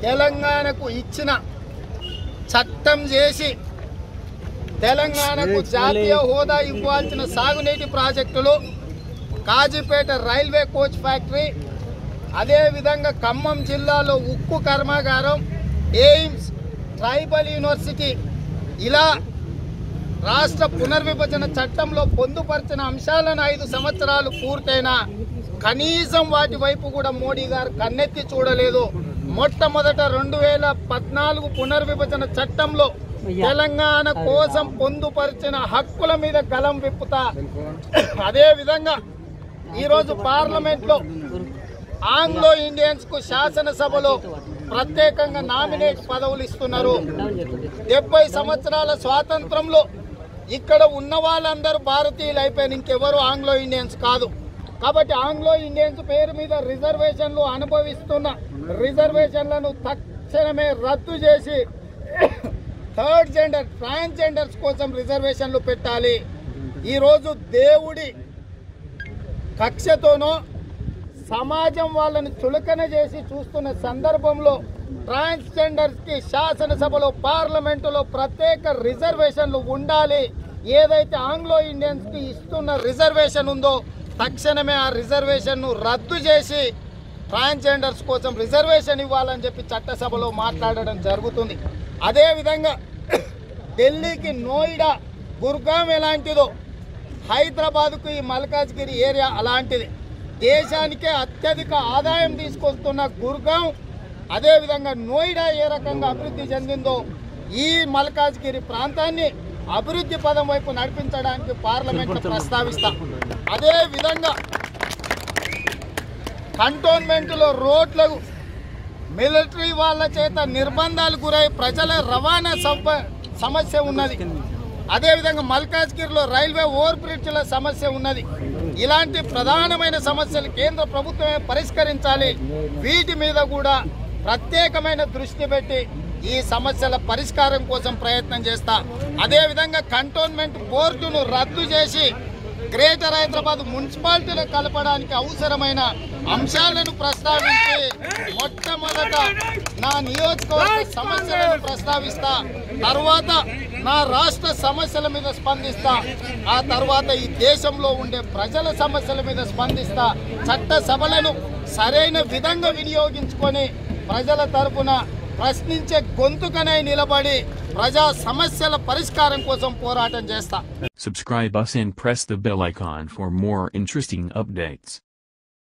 తెలంగాణకు ఇచ్చిన చట్టం చేసి తెలంగాణకు జాతీయ హోదా ఇవ్వాల్సిన సాగునీటి ప్రాజెక్టులు కాజీపేట రైల్వే కోచ్ ఫ్యాక్టరీ అదేవిధంగా ఖమ్మం జిల్లాలో ఉక్కు కర్మాగారం ఎయిమ్స్ ట్రైబల్ యూనివర్సిటీ ఇలా రాష్ట్ర పునర్విభజన చట్టంలో పొందుపరిచిన అంశాలను ఐదు సంవత్సరాలు పూర్తయినా కనీసం వాటి వైపు కూడా మోడీ గారు కన్నెత్తి చూడలేదు మొట్టమొదట రెండు వేల పద్నాలుగు పునర్విభజన చట్టంలో తెలంగాణ కోసం పొందుపరిచిన హక్కుల మీద గలం విప్పుతా అదే విధంగా ఈరోజు పార్లమెంట్ లో ఆంగ్లో ఇండియన్స్ కు శాసనసభలో ప్రత్యేకంగా నామినేట్ పదవులు ఇస్తున్నారు డెబ్బై సంవత్సరాల స్వాతంత్రంలో ఇక్కడ ఉన్న వాళ్ళందరూ భారతీయులు అయిపోయిన ఇంకెవరు ఆంగ్లో ఇండియన్స్ కాదు కాబట్టి ఆంగ్లో ఇండియన్స్ పేరు మీద రిజర్వేషన్లు అనుభవిస్తున్న రిజర్వేషన్లను తక్షణమే రద్దు చేసి థర్డ్ జెండర్ ట్రాన్స్జెండర్స్ కోసం రిజర్వేషన్లు పెట్టాలి ఈరోజు దేవుడి కక్షతోనో సమాజం వాళ్ళని చులకన చేసి చూస్తున్న సందర్భంలో ట్రాన్స్జెండర్స్ కి శాసనసభలో పార్లమెంటులో ప్రత్యేక రిజర్వేషన్లు ఉండాలి ఏదైతే ఆంగ్లో ఇండియన్స్ కి ఇస్తున్న రిజర్వేషన్ ఉందో తక్షణమే ఆ రిజర్వేషన్ ను రద్దు చేసి ట్రాన్స్జెండర్స్ కోసం రిజర్వేషన్ ఇవ్వాలని చెప్పి చట్టసభలో మాట్లాడడం జరుగుతుంది అదే విధంగా ఢిల్లీకి నోయిడా గుర్గాం ఎలాంటిదో హైదరాబాద్కు ఈ మల్కాజ్గిరి ఏరియా అలాంటిది దేశానికే అత్యధిక ఆదాయం తీసుకొస్తున్న గుర్గాం అదేవిధంగా నోయిడా ఏ రకంగా అభివృద్ధి చెందిందో ఈ మల్కాజ్గిరి ప్రాంతాన్ని అభివృద్ధి పదం వైపు నడిపించడానికి పార్లమెంట్ ప్రస్తావిస్తాం అదే విధంగా కంటోన్మెంట్లో రోడ్లు మిలిటరీ వాళ్ళ చేత నిర్బంధాలు గురై ప్రజల రవాణా సంప- సమస్య ఉన్నది అదేవిధంగా మల్కాజ్గిరిలో రైల్వే ఓవర్ బ్రిడ్జ్ల సమస్య ఉన్నది ఇలాంటి ప్రధానమైన సమస్యలు కేంద్ర ప్రభుత్వమే పరిష్కరించాలి వీటి మీద కూడా ప్రత్యేకమైన దృష్టి పెట్టి ఈ సమస్యల పరిష్కారం కోసం ప్రయత్నం చేస్తా అదేవిధంగా కంటోన్మెంట్ బోర్డును రద్దు చేసి గ్రేటర్ హైదరాబాద్ మున్సిపాలిటీలో కలపడానికి అవసరమైన అంశాలను ప్రస్తావించి మొట్టమొదట నా నియోజకవర్గ సమస్యలను ప్రస్తావిస్తా తర్వాత నా రాష్ట్ర సమస్యల మీద స్పందిస్తా ఆ తర్వాత ఈ దేశంలో ఉండే ప్రజల సమస్యల మీద స్పందిస్తా చట్ట సభలను సరైన విధంగా వినియోగించుకొని ప్రజల తరపున ప్రశ్నించే గొంతుకనై నిలబడి ప్రజా సమస్యల పరిష్కారం కోసం పోరాటం చేస్తా Subscribe us and press the bell icon for more interesting updates.